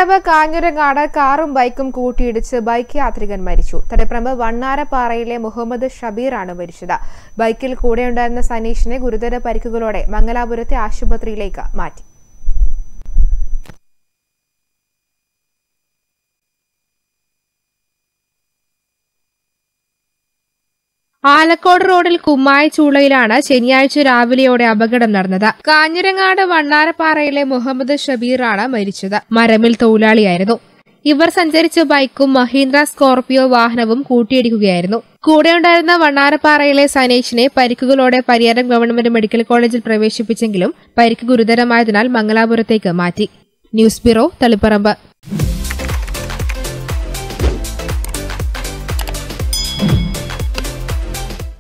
തളിപ്പറമ്പ് കാഞ്ഞിരങ്ങാട് കാറും ബൈക്കും കൂട്ടിയിടിച്ച് ബൈക്ക് യാത്രികൻ മരിച്ചു തളിപ്പറമ്പ് വണ്ണാരപ്പാറയിലെ മുഹമ്മദ് ഷബീറാണ് മരിച്ചത് ബൈക്കിൽ കൂടെയുണ്ടായിരുന്ന സനീഷിനെ ഗുരുതര പരിക്കുകളോടെ മംഗലാപുരത്തെ ആശുപത്രിയിലേക്ക് മാറ്റി ആലക്കോട് റോഡിൽ കുമ്മായി ചൂളയിലാണ് ശനിയാഴ്ച രാവിലെയോടെ അപകടം നടന്നത് കാഞ്ഞിരങ്ങാട് വണ്ണാരപ്പാറയിലെ മുഹമ്മദ് ഷബീറാണ് മരിച്ചത് മരമിൽ തൊഴിലാളിയായിരുന്നു ഇവർ സഞ്ചരിച്ച ബൈക്കും മഹീന്ദ്ര സ്കോർപിയോ വാഹനവും കൂട്ടിയിടിക്കുകയായിരുന്നു കൂടെയുണ്ടായിരുന്ന വണ്ണാരപ്പാറയിലെ സനേഷിനെ പരിക്കുകളോടെ പരിയാരം ഗവൺമെന്റ് മെഡിക്കൽ കോളേജിൽ പ്രവേശിപ്പിച്ചെങ്കിലും പരിക്ക് ഗുരുതരമായതിനാൽ മംഗലാപുരത്തേക്ക് മാറ്റി ന്യൂസ് ബ്യൂറോ തളിപ്പറമ്പ്